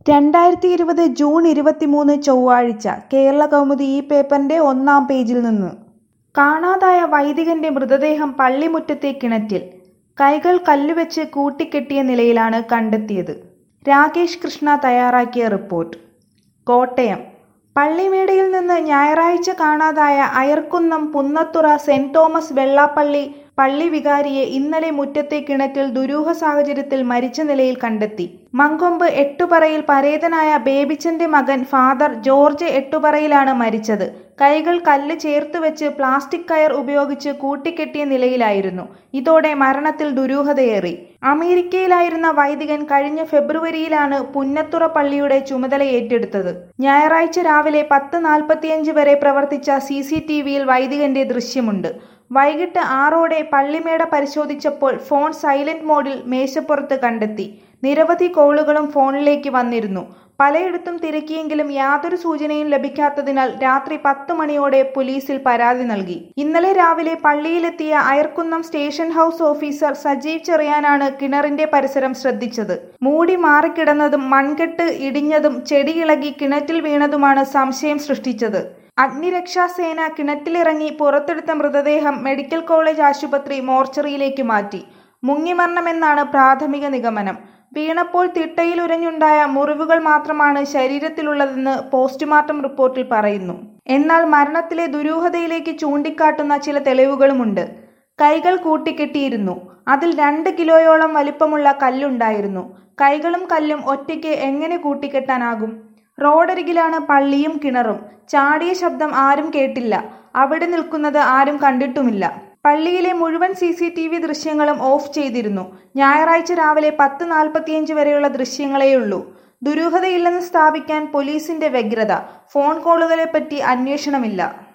രണ്ടായിരത്തി ഇരുപത് ജൂൺ ഇരുപത്തിമൂന്ന് ചൊവ്വാഴ്ച കേരള കൗമുദി ഈ പേപ്പറിന്റെ ഒന്നാം പേജിൽ നിന്ന് കാണാതായ വൈദികന്റെ മൃതദേഹം പള്ളിമുറ്റത്തെ കിണറ്റിൽ കൈകൾ കല്ലുവെച്ച് കൂട്ടിക്കെട്ടിയ നിലയിലാണ് കണ്ടെത്തിയത് രാകേഷ് കൃഷ്ണ തയ്യാറാക്കിയ റിപ്പോർട്ട് കോട്ടയം പള്ളിമേടയിൽ നിന്ന് ഞായറാഴ്ച കാണാതായ അയർക്കുന്നം പുന്നത്തുറ സെന്റ് തോമസ് വെള്ളാപ്പള്ളി പള്ളി വികാരിയെ ഇന്നലെ മുറ്റത്തെ കിണറ്റിൽ ദുരൂഹ സാഹചര്യത്തിൽ മരിച്ച നിലയിൽ കണ്ടെത്തി മങ്കൊമ്പ് എട്ടുപറയിൽ പരേതനായ ബേബിച്ചന്റെ മകൻ ഫാദർ ജോർജ് എട്ടുപറയിലാണ് മരിച്ചത് കൈകൾ കല്ല് ചേർത്ത് വെച്ച് പ്ലാസ്റ്റിക് കയർ ഉപയോഗിച്ച് കൂട്ടിക്കെട്ടിയ നിലയിലായിരുന്നു ഇതോടെ മരണത്തിൽ ദുരൂഹതയേറി അമേരിക്കയിലായിരുന്ന വൈദികൻ കഴിഞ്ഞ ഫെബ്രുവരിയിലാണ് പുന്നത്തുറ പള്ളിയുടെ ചുമതല ഏറ്റെടുത്തത് ഞായറാഴ്ച രാവിലെ പത്ത് നാൽപ്പത്തിയഞ്ച് വരെ പ്രവർത്തിച്ച സി സി ടി വിയിൽ വൈദികന്റെ ദൃശ്യമുണ്ട് വൈകിട്ട് ആറോടെ പള്ളിമേട പരിശോധിച്ചപ്പോൾ ഫോൺ സൈലന്റ് മോഡിൽ മേശപ്പുറത്ത് കണ്ടെത്തി നിരവധി കോളുകളും ഫോണിലേക്ക് വന്നിരുന്നു പലയിടത്തും തിരക്കിയെങ്കിലും യാതൊരു സൂചനയും ലഭിക്കാത്തതിനാൽ രാത്രി പത്ത് മണിയോടെ പോലീസിൽ പരാതി നൽകി ഇന്നലെ രാവിലെ പള്ളിയിലെത്തിയ Ayarkunnam station house officer Sajeev ചെറിയാനാണ് കിണറിന്റെ പരിസരം ശ്രദ്ധിച്ചത് മൂടി മാറിക്കിടന്നതും മൺകെട്ട് ഇടിഞ്ഞതും ചെടിയിളകി കിണറ്റിൽ വീണതുമാണ് സംശയം സൃഷ്ടിച്ചത് അഗ്നിരക്ഷാസേന കിണറ്റിലിറങ്ങി പുറത്തെടുത്ത മൃതദേഹം മെഡിക്കൽ കോളേജ് ആശുപത്രി മോർച്ചറിയിലേക്ക് മാറ്റി മുങ്ങിമരണമെന്നാണ് പ്രാഥമിക നിഗമനം വീണപ്പോൾ തിട്ടയിലുരഞ്ഞുണ്ടായ മുറിവുകൾ മാത്രമാണ് ശരീരത്തിലുള്ളതെന്ന് പോസ്റ്റ്മോർട്ടം റിപ്പോർട്ടിൽ പറയുന്നു എന്നാൽ മരണത്തിലെ ദുരൂഹതയിലേക്ക് ചൂണ്ടിക്കാട്ടുന്ന ചില തെളിവുകളുമുണ്ട് കൈകൾ കൂട്ടിക്കെട്ടിയിരുന്നു അതിൽ രണ്ട് കിലോയോളം വലിപ്പമുള്ള കല്ലുണ്ടായിരുന്നു കൈകളും കല്ലും ഒറ്റയ്ക്ക് എങ്ങനെ കൂട്ടിക്കെട്ടാനാകും റോഡരികിലാണ് പള്ളിയും കിണറും ചാടിയ ശബ്ദം ആരും കേട്ടില്ല അവിടെ നിൽക്കുന്നത് ആരും കണ്ടിട്ടുമില്ല പള്ളിയിലെ മുഴുവൻ സി സി ടി വി ദൃശ്യങ്ങളും ഓഫ് ചെയ്തിരുന്നു ഞായറാഴ്ച രാവിലെ പത്ത് നാൽപ്പത്തിയഞ്ച് വരെയുള്ള ദൃശ്യങ്ങളേയുള്ളൂ ദുരൂഹതയില്ലെന്ന് സ്ഥാപിക്കാൻ പോലീസിന്റെ വ്യഗ്രത ഫോൺ കോളുകളെപ്പറ്റി അന്വേഷണമില്ല